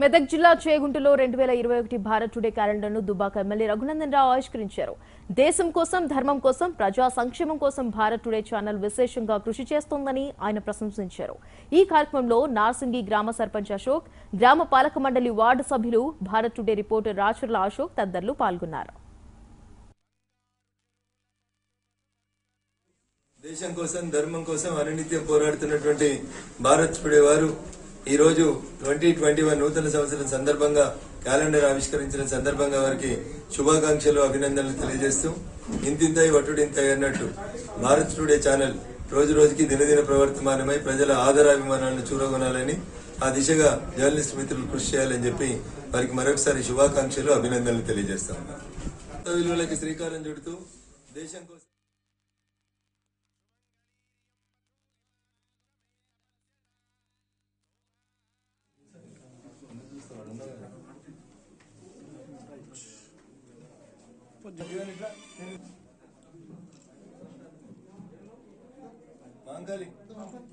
మెదక్ జిల్లా చేగుంటలో రెండు వేల ఇరవై ఒకటి భారత్ టుడే క్యాలెండర్ను దుబ్బాక ఎమ్మెల్యే రఘునందన్ రావు ఆవిష్కరించారు దేశం కోసం ధర్మం కోసం ప్రజా సంక్షేమం కోసం భారత్ టుడే ఛానల్ విశేషంగా కృషి చేస్తోందని ఆయన ప్రశంసించారు ఈ కార్యక్రమంలో నార్సింగి గ్రామ సర్పంచ్ అశోక్ గ్రామ పాలక మండలి వార్డు సభ్యులు భారత్ టుడే రిపోర్టర్ రాచర్ల అశోక్ తదితరులు పాల్గొన్నారు దేశం కోసం ధర్మం కోసం అనునిత్యం పోరాడుతున్నటువంటి భారత్ టుడే వారు ఈ రోజు ట్వంటీ ట్వంటీ వన్ నూతన సంవత్సరం సందర్భంగా క్యాలెండర్ ఆవిష్కరించిన సందర్భంగా వారికి శుభాకాంక్షలు అభినందనలు తెలియజేస్తూ ఇంతింతాయి వటుడింతాయి అన్నట్టు భారత్ టుడే ఛానల్ రోజు రోజుకి దినదిన ప్రవర్తమానమై ప్రజల ఆదరాభిమానాలను చూరగొనాలని ఆ దిశగా జర్నలిస్ట్ మిత్రులు కృషి చేయాలని చెప్పి వారికి మరొకసారి శుభాకాంక్షలు అభినందనలు తెలియజేస్తా ఉన్నారు కొత్త విలువలకి శ్రీకారం చుడుతూ దేశం కోసం మాంగాలి